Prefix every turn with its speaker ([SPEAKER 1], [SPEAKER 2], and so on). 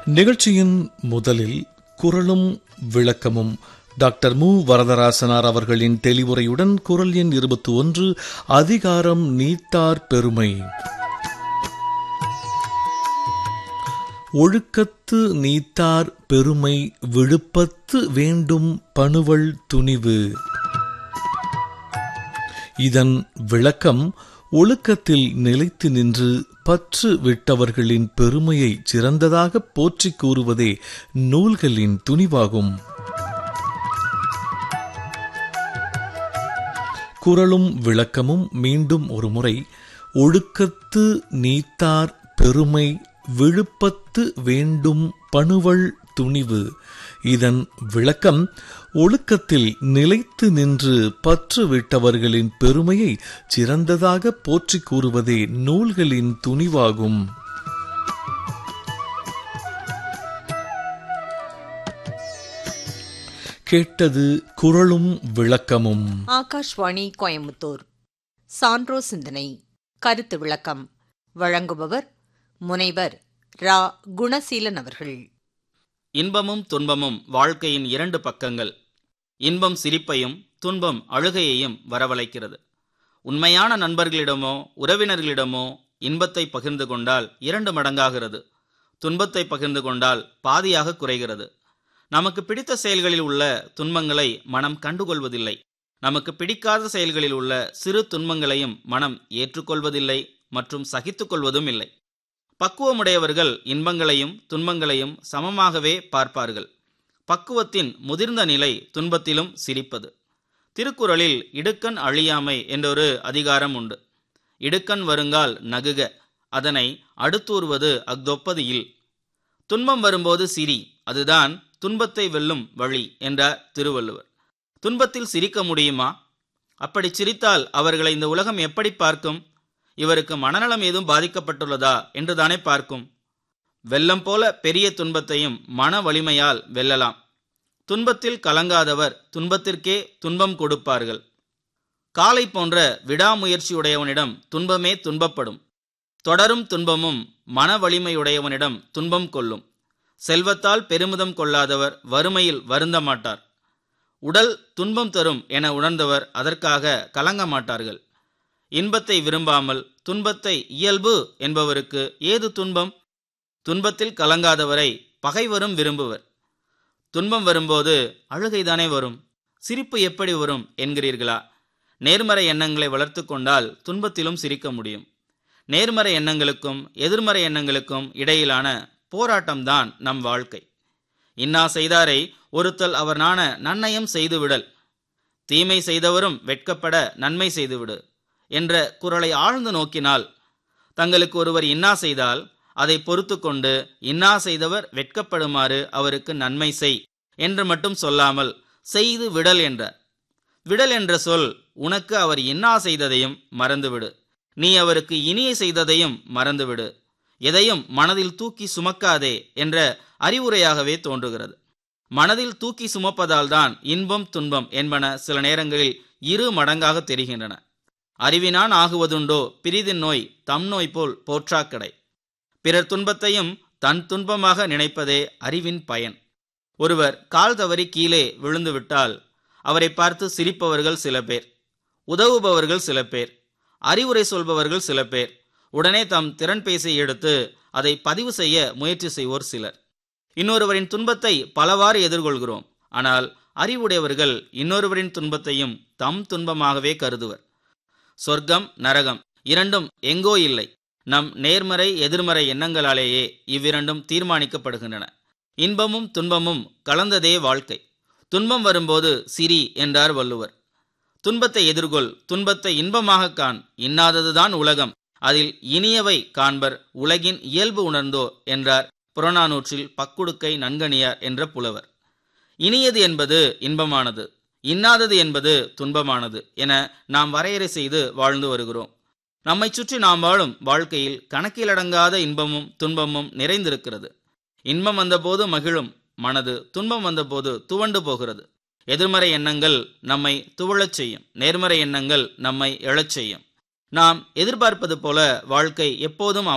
[SPEAKER 1] நிகழ்ச்சியின் முதலில் குரலும் விளக்கமும் டாக்டர் மு வரதராசனார் அவர்களின் தெளிவுரையுடன் குரல் எண் இருபத்தி ஒன்று அதிகாரம் நீத்தார் பெருமை ஒழுக்கத்து நீத்தார் பெருமை விழுப்பத்து வேண்டும் பணுவல் துணிவு இதன் விளக்கம் ஒழுக்கத்தில் நிலைத்து நின்று பற்று விட்டவர்களின் பெருமையை சிறந்ததாக போற்றிக் கூறுவதே நூல்களின் துணிவாகும் குரலும் விளக்கமும் மீண்டும் ஒருமுறை ஒழுக்கத்து நீத்தார் பெருமை விழுப்பத்து வேண்டும் பணுவல் துணிவு இதன் விளக்கம் ஒழுக்கத்தில் நிலைத்து நின்று பற்று விட்டவர்களின் பெருமையை சிறந்ததாக போற்றிக் கூறுவதே நூல்களின் துணிவாகும் கேட்டது குரலும் விளக்கமும்
[SPEAKER 2] ஆகாஷ்வாணி கோயம்புத்தூர் சான்றோ சிந்தனை கருத்து விளக்கம் வழங்குபவர் முனைவர் ரா குணசீலன் அவர்கள்
[SPEAKER 3] இன்பமும் துன்பமும் வாழ்க்கையின் இரண்டு பக்கங்கள் இன்பம் சிரிப்பையும் துன்பம் அழுகையையும் வரவழைக்கிறது உண்மையான நண்பர்களிடமோ உறவினர்களிடமோ இன்பத்தை பகிர்ந்து கொண்டால் இரண்டு மடங்காகிறது துன்பத்தை பகிர்ந்து கொண்டால் பாதியாக குறைகிறது நமக்கு பிடித்த செயல்களில் உள்ள துன்பங்களை மனம் கண்டுகொள்வதில்லை நமக்கு பிடிக்காத செயல்களில் உள்ள சிறு துன்பங்களையும் மனம் ஏற்றுக்கொள்வதில்லை மற்றும் சகித்துக் கொள்வதும் இல்லை பக்குவமுடையவர்கள் இன்பங்களையும் துன்பங்களையும் சமமாகவே பார்ப்பார்கள் பக்குவத்தின் முதிர்ந்த நிலை துன்பத்திலும் சிரிப்பது திருக்குறளில் இடுக்கண் அழியாமை என்றொரு அதிகாரம் உண்டு இடுக்கண் வருங்கால் நகுக அதனை அடுத்தூறுவது அக்தொப்பது இல் துன்பம் வரும்போது சிரி அதுதான் துன்பத்தை வெல்லும் வழி என்றார் திருவள்ளுவர் துன்பத்தில் சிரிக்க முடியுமா அப்படி சிரித்தால் அவர்களை இந்த உலகம் எப்படி பார்க்கும் இவருக்கு மனநலம் ஏதும் பாதிக்கப்பட்டுள்ளதா என்றுதானே பார்க்கும் வெள்ளம் போல பெரிய துன்பத்தையும் மன வலிமையால் வெல்லலாம் துன்பத்தில் கலங்காதவர் துன்பத்திற்கே துன்பம் கொடுப்பார்கள் காலை போன்ற விடாமுயற்சியுடையவனிடம் துன்பமே துன்பப்படும் தொடரும் துன்பமும் மன வலிமையுடையவனிடம் துன்பம் கொள்ளும் செல்வத்தால் பெருமிதம் கொள்ளாதவர் வறுமையில் வருந்த மாட்டார் உடல் துன்பம் தரும் என உணர்ந்தவர் அதற்காக கலங்க மாட்டார்கள் இன்பத்தை விரும்பாமல் துன்பத்தை இயல்பு என்பவருக்கு ஏது துன்பம் துன்பத்தில் கலங்காதவரை பகைவரும் விரும்புவர் துன்பம் வரும்போது அழுகைதானே வரும் சிரிப்பு எப்படி வரும் என்கிறீர்களா நேர்மறை எண்ணங்களை வளர்த்து கொண்டால் துன்பத்திலும் சிரிக்க முடியும் நேர்மறை எண்ணங்களுக்கும் எதிர்மறை எண்ணங்களுக்கும் இடையிலான போராட்டம்தான் நம் வாழ்க்கை இன்னா செய்தாரை ஒருத்தல் அவர் நாண நன்னயம் செய்துவிடல் தீமை செய்தவரும் வெட்கப்பட நன்மை செய்துவிடு என்ற குரலை ஆழ்ந்து நோக்கினால் தங்களுக்கு ஒருவர் இன்னா செய்தால் அதை பொறுத்து கொண்டு இன்னா செய்தவர் வெட்கப்படுமாறு அவருக்கு நன்மை செய் என்று மட்டும் சொல்லாமல் செய்து விடல் என்றார் விடல் என்ற சொல் உனக்கு அவர் இன்னா செய்ததையும் மறந்துவிடு நீ அவருக்கு இனிய செய்ததையும் மறந்துவிடு எதையும் மனதில் தூக்கி சுமக்காதே என்ற அறிவுரையாகவே தோன்றுகிறது மனதில் தூக்கி சுமப்பதால் தான் இன்பம் துன்பம் என்பன சில நேரங்களில் இரு மடங்காக தெரிகின்றன அறிவினான் ஆகுவதுண்டோ பிரிதின் நோய் தம் நோய் போல் போற்றாக்கடை பிறர் துன்பத்தையும் தன் துன்பமாக நினைப்பதே அறிவின் பயன் ஒருவர் கால் தவறி கீழே விழுந்துவிட்டால் அவரை பார்த்து சிரிப்பவர்கள் சில பேர் உதவுபவர்கள் சில பேர் அறிவுரை சொல்பவர்கள் சில பேர் உடனே தம் திறன்பேசியை எடுத்து அதை பதிவு செய்ய முயற்சி செய்வோர் சிலர் இன்னொருவரின் துன்பத்தை பலவாறு எதிர்கொள்கிறோம் ஆனால் அறிவுடையவர்கள் இன்னொருவரின் துன்பத்தையும் தம் துன்பமாகவே கருதுவர் சொர்க்கம் நரகம் இரண்டும் எங்கோ இல்லை நம் நேர்மறை எதிர்மறை எண்ணங்களாலேயே இவ்விரண்டும் தீர்மானிக்கப்படுகின்றன இன்பமும் துன்பமும் கலந்ததே வாழ்க்கை துன்பம் வரும்போது சிரி என்றார் வள்ளுவர் துன்பத்தை எதிர்கொள் துன்பத்தை இன்பமாக காண் இன்னாததுதான் உலகம் அதில் இனியவை காண்பர் உலகின் இயல்பு உணர்ந்தோ என்றார் புறநானூற்றில் பக்குடுக்கை நன்கணியார் என்ற புலவர் இனியது என்பது இன்பமானது இன்னாதது என்பது துன்பமானது என நாம் வரையறை செய்து வாழ்ந்து வருகிறோம் நம்மை சுற்றி நாம் வாழும் வாழ்க்கையில் கணக்கிலடங்காத இன்பமும் துன்பமும் நிறைந்திருக்கிறது இன்பம் வந்தபோது மகிழும் மனது துன்பம் வந்தபோது துவண்டு போகிறது எதிர்மறை எண்ணங்கள் நம்மை துவழச் செய்யும் நேர்மறை எண்ணங்கள் நம்மை எழச் செய்யும் நாம் எதிர்பார்ப்பது போல வாழ்க்கை எப்போதும்